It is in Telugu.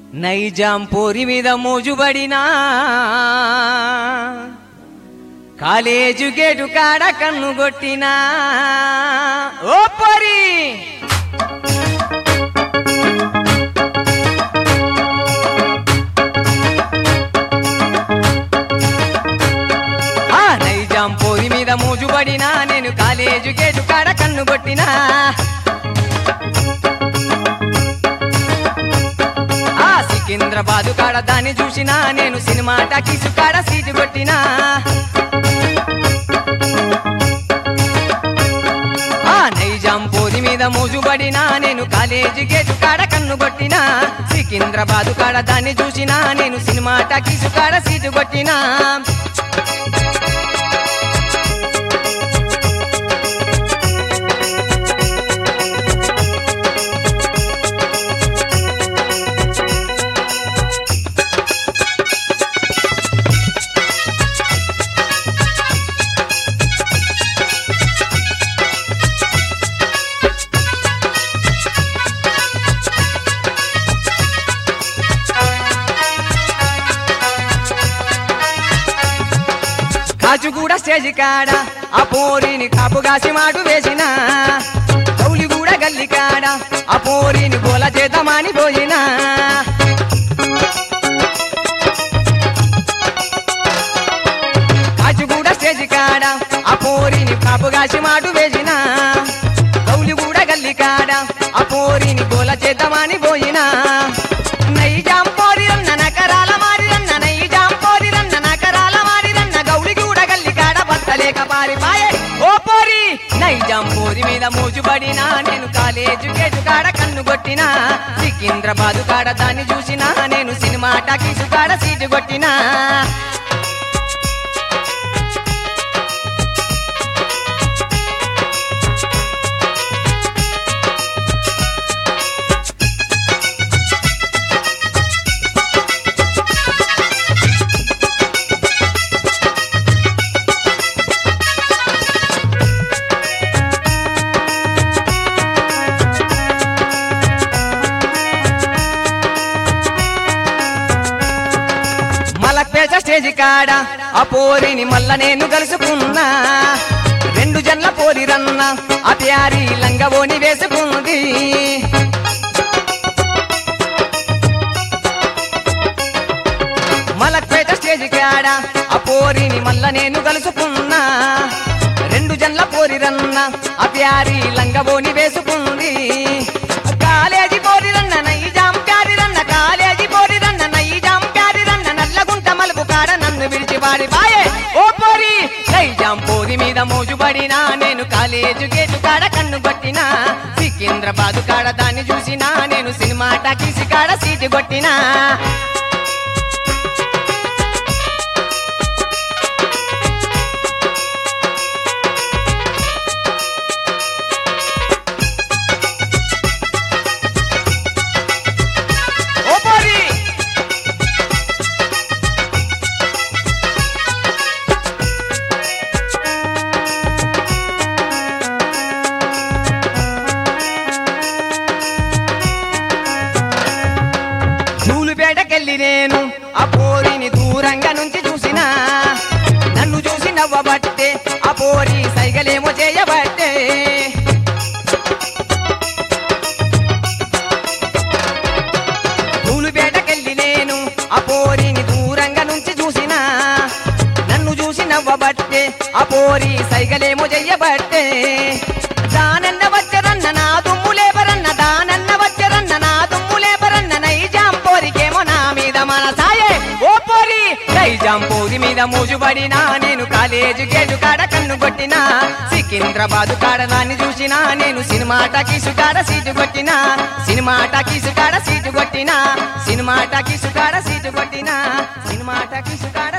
నైజాం పోరి మీద మోజుబడినా కాలేజు గేటు కాడ కన్ను కొట్టినా ఓ పొరి ఆ నైజాం పోరి మీద మోజుబడినా నేను కాలేజు గేటు కాడ కన్ను కొట్టినా ఆ సికింద్రాబాదు కాడ దాన్ని చూసినా నేను సినిమా టాకీసు కాడ సీటు కొట్టినా ఆ నైజాం పోది మీద మోజుబడినా నేను కాలేజీ గేటు కాడ కన్ను కొట్టినా సికింద్రాబాదు కాడ దాన్ని చూసినా నేను సినిమా టాకీసు కాడ సీటు కొట్టినా కాచుగూడ స్టేజ్ కాడ ఆ పోరిని కాపుగాసి మాటు వేసిన గౌలిగూడ గల్లి కాడ ఆ పోరిని గోల చేతమాని పోయినా కాచుగూడ స్టేజ్ కాడ ఆ పోరిని కాపుగాసి మాటు వేసిన గౌలిగూడ గల్లి కాడ ఆ పోరిని గోల చేతమాని పోయినా నైజాం పోరిరన్న నకరాల మారిరన్న నైజాం పోరిరన్న నకరాల మారిరన్న గౌలిగూడ గల్లి కాడ బత్తలేక పారిపాయే ఓ పోరి నైజాం పోరి మీద మోజుబడినా నేను కాలేజు గేటు కాడ కన్ను కొట్టినా సికింద్రాబాదు కాడ దాన్ని చూసినా నేను సినిమా టాకీసు కాడ సీటు కొట్టినా మలక్పేట స్టేజ్ కాడ ఆ పోరిని మల్ల నేను కలుసుకున్నా రెండు జన్ల పోరి రన్న ఆ ప్యారి లంగవోని వేసుకుంది మలక్పేట స్టేజ్ కాడ ఆ పోరిని మల్ల నేను కలుసుకున్నా రెండు జన్ల పోరి రన్న ఆ ప్యారి లంగవోని వేసుకుంది కాలేజీ పోరి రన్న నైజాం ప్యారి రన్న కాలేజీ పోరి రన్న నైజాం ప్యారి రన్న నల్లగుంట మలుపు కాడ నన్ను విడిచి పాడి బాయే ఓ పోరి నైజాం పోరి మీద మోజుబడినా నేను కాలేజు గేటు కాడ కన్ను కొట్టినా సికింద్రాబాదు కాడ దాన్ని చూసినా నేను సినిమా టాకీసి కాడ సీటు కొట్టినా ఓ పోరి నూలుపేటకెళ్ళి నేను ఆ పోరిని దూరంగా నుంచి చూసినా నన్ను చూసి నవ్వబట్టే ఆ పోరి సైగలేమో చేయబట్టే నూలుపేటకెళ్ళి నేను ఆ పోరిని దూరంగా నుంచి చూసినా నన్ను చూసి నవ్వబట్టే ఆ పోరి సైగలేమో చెయ్యబట్టే దానన్న వచ్చరన్న నా దుమ్ము లేబరన్న దానన్న వచ్చరన్న నా దుమ్ము లేబరన్న నైజాం పోరికేమో నా మీద మనసాయే ఓ పోరి నైజాం పోరి మీద మోజుబడినా నేను కాలేజు గేటు కాడ కన్ను కొట్టినా సికింద్రాబాదు కాడ దాన్ని చూసినా నేను సినిమా టాకీసు కాడ సీటు కొట్టినా సినిమా టాకీసు కాడ సీటు కొట్టినా సినిమా టాకీసు కాడ సీటు కొట్టినా సినిమా టాకీసు కాడ